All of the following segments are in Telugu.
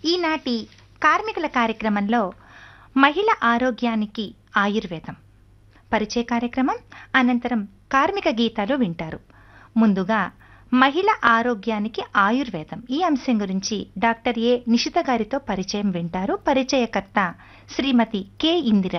ఈనాటి కార్మికుల కార్యక్రమంలో మహిళ ఆరోగ్యానికి ఆయుర్వేదం పరిచయ కార్యక్రమం అనంతరం కార్మిక గీతాలు వింటారు ముందుగా మహిళ ఆరోగ్యానికి ఆయుర్వేదం ఈ అంశం గురించి డాక్టర్ ఏ నిషిత గారితో పరిచయం వింటారు పరిచయకర్త శ్రీమతి కె ఇందిర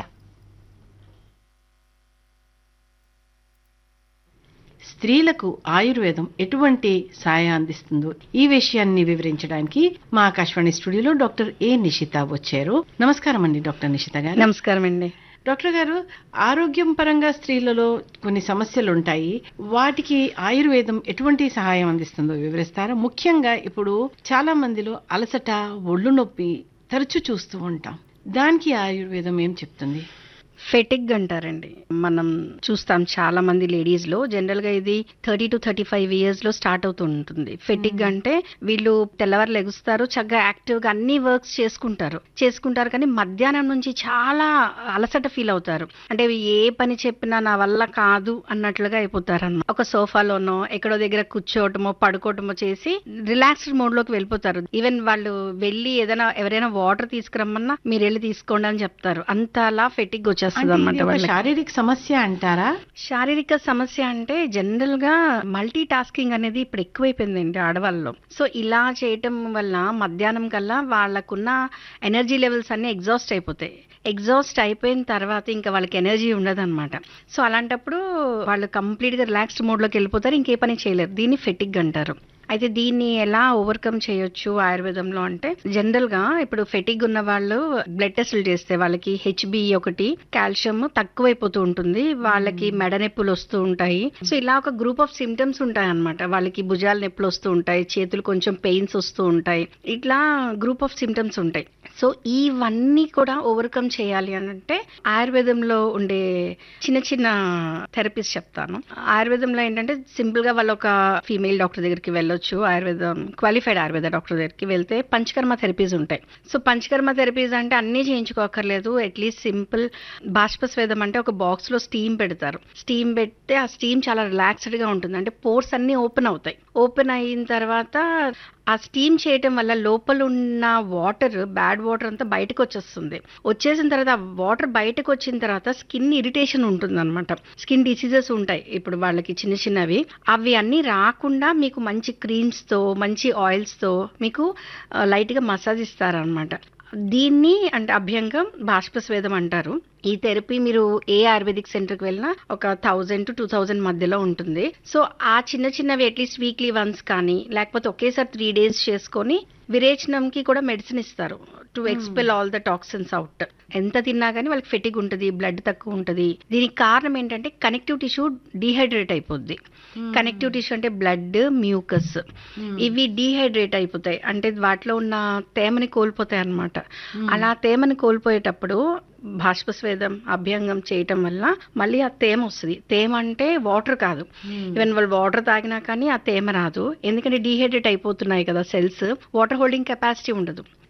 స్త్రీలకు ఆయుర్వేదం ఎటువంటి సాయం అందిస్తుందో ఈ విషయాన్ని వివరించడానికి మా ఆకాశవాణి స్టూడియోలో డాక్టర్ ఏ నిషిత వచ్చారు నమస్కారం అండి డాక్టర్ నిషిత గారు నమస్కారం అండి డాక్టర్ గారు ఆరోగ్యం పరంగా స్త్రీలలో కొన్ని సమస్యలు ఉంటాయి వాటికి ఆయుర్వేదం ఎటువంటి సహాయం అందిస్తుందో వివరిస్తారా ముఖ్యంగా ఇప్పుడు చాలా మందిలో అలసట ఒళ్ళు నొప్పి తరచూ చూస్తూ ఉంటాం దానికి ఆయుర్వేదం ఏం చెప్తుంది ఫెటిగ్ అంటారండి మనం చూస్తాం చాలా మంది లేడీస్ లో జనరల్ గా ఇది thirty to thirty five years లో స్టార్ట్ అవుతూ ఉంటుంది ఫెటిగ్ అంటే వీళ్ళు తెల్లవారు లెగుస్తారు చక్కగా యాక్టివ్ గా అన్ని వర్క్స్ చేసుకుంటారు చేసుకుంటారు కానీ మధ్యాహ్నం నుంచి చాలా అలసట ఫీల్ అవుతారు అంటే ఏ పని చెప్పినా నా వల్ల కాదు అన్నట్లుగా అయిపోతారు అన్నమాట ఒక సోఫాలోనో ఎక్కడో దగ్గర కూర్చోవటమో పడుకోవటమో చేసి రిలాక్స్డ్ మోడ్ లోకి వెళ్ళిపోతారు ఈవెన్ వాళ్ళు వెళ్ళి ఏదైనా ఎవరైనా వాటర్ తీసుకురమ్మన్నా మీరు వెళ్ళి తీసుకోండి అని చెప్తారు అంతలా ఫెటిగ్ వచ్చేస్తుంది అంటే అనమాట ఇది ఒక వాళ్ళకి శారీరక సమస్య అంటారా శారీరక సమస్య అంటే జనరల్ గా మల్టీ టాస్కింగ్ అనేది ఇప్పుడు ఎక్కువైపోయిందండి ఆడవాళ్ళలో సో ఇలా చేయటం వల్ల మధ్యాహ్నం కల్లా వాళ్ళకున్న ఎనర్జీ లెవెల్స్ అన్ని ఎగ్జాస్ట్ అయిపోతాయి ఎగ్జాస్ట్ అయిపోయిన తర్వాత ఇంకా వాళ్ళకి ఎనర్జీ ఉండదు సో అలాంటప్పుడు వాళ్ళు కంప్లీట్ గా రిలాక్స్డ్ మోడ్ లోకి వెళ్ళిపోతారు ఇంకే పని చేయలేరు దీన్ని ఫెటిగ్ అంటారు అయితే దీన్ని ఎలా ఓవర్కమ్ చేయొచ్చు ఆయుర్వేదంలో అంటే జనరల్ గా ఇప్పుడు ఫెటిగ్ ఉన్న వాళ్ళు బ్లడ్ టెస్టులు చేస్తే వాళ్ళకి హెచ్బి ఒకటి కాల్షియం తక్కువైపోతూ ఉంటుంది వాళ్ళకి మెడ నొప్పులు వస్తూ ఉంటాయి సో ఇలా ఒక గ్రూప్ ఆఫ్ సిమ్టమ్స్ ఉంటాయి అనమాట వాళ్ళకి భుజాల నొప్పులు వస్తూ ఉంటాయి చేతులు కొంచెం పెయిన్స్ వస్తూ ఉంటాయి ఇట్లా గ్రూప్ ఆఫ్ సిమ్టమ్స్ ఉంటాయి సో ఇవన్నీ కూడా ఓవర్కమ్ చేయాలి అని అంటే ఆయుర్వేదంలో ఉండే చిన్న చిన్న థెరపీస్ చెప్తాను ఆయుర్వేదంలో ఏంటంటే సింపుల్ గా వాళ్ళు ఒక ఫీమేల్ డాక్టర్ దగ్గరికి వెళ్ళొచ్చు ఆయుర్వేదం క్వాలిఫైడ్ ఆయుర్వేద డాక్టర్ దగ్గరికి వెళ్తే పంచకర్మ థెరపీస్ ఉంటాయి సో పంచకర్మ థెరపీస్ అంటే అన్ని చేయించుకోకర్లేదు అట్లీస్ట్ సింపుల్ బాష్పస్వేదం అంటే ఒక బాక్స్ లో స్టీమ్ పెడతారు స్టీమ్ పెడితే ఆ స్టీమ్ చాలా రిలాక్స్డ్ గా ఉంటుంది అంటే పోర్స్ అన్ని ఓపెన్ అవుతాయి ఓపెన్ అయిన తర్వాత ఆ స్టీమ్ చేయటం వల్ల లోపల ఉన్న వాటర్ బ్యాడ్ వాటర్ అంతా బయటకు వచ్చేస్తుంది వచ్చేసిన తర్వాత ఆ వాటర్ బయటకు వచ్చిన తర్వాత స్కిన్ ఇరిటేషన్ ఉంటుంది అనమాట స్కిన్ డిసీజెస్ ఉంటాయి ఇప్పుడు వాళ్ళకి చిన్న చిన్నవి అవి అన్ని రాకుండా మీకు మంచి క్రీమ్స్ తో మంచి ఆయిల్స్ తో మీకు లైట్ గా మసాజ్ ఇస్తారనమాట దీన్ని అంటే అభ్యంగం బాష్పస్వేదం అంటారు ఈ థెరపీ మీరు ఏ ఆయుర్వేదిక్ సెంటర్కి వెళ్ళినా ఒక థౌజండ్ టు టూ థౌజండ్ మధ్యలో ఉంటుంది సో ఆ చిన్న చిన్నవి అట్లీస్ట్ వీక్లీ వన్స్ కానీ లేకపోతే ఒకేసారి త్రీ డేస్ చేసుకొని విరేచనంకి కూడా మెడిసిన్ ఇస్తారు to expel all the toxins out ఎంత తిన్నా కానీ వాళ్ళకి ఫెటిగ్ ఉంటుంది బ్లడ్ తక్కువ ఉంటుంది దీనికి కారణం ఏంటంటే కనెక్టివ్ టిష్యూ డీహైడ్రేట్ అయిపోద్ది కనెక్టివ్ టిష్యూ అంటే బ్లడ్ మ్యూకస్ ఇవి డీహైడ్రేట్ అయిపోతాయి అంటే వాటిలో ఉన్న తేమని కోల్పోతాయి అన్నమాట అలా తేమని కోల్పోయేటప్పుడు బాష్పస్వేదం అభ్యంగం చేయటం వల్ల మళ్ళీ ఆ తేమ వస్తుంది తేమ అంటే వాటర్ కాదు ఈవెన్ వాళ్ళు వాటర్ తాగినా కానీ ఆ తేమ రాదు ఎందుకంటే డీహైడ్రేట్ అయిపోతున్నాయి కదా సెల్స్ వాటర్ హోల్డింగ్ కెపాసిటీ ఉండదు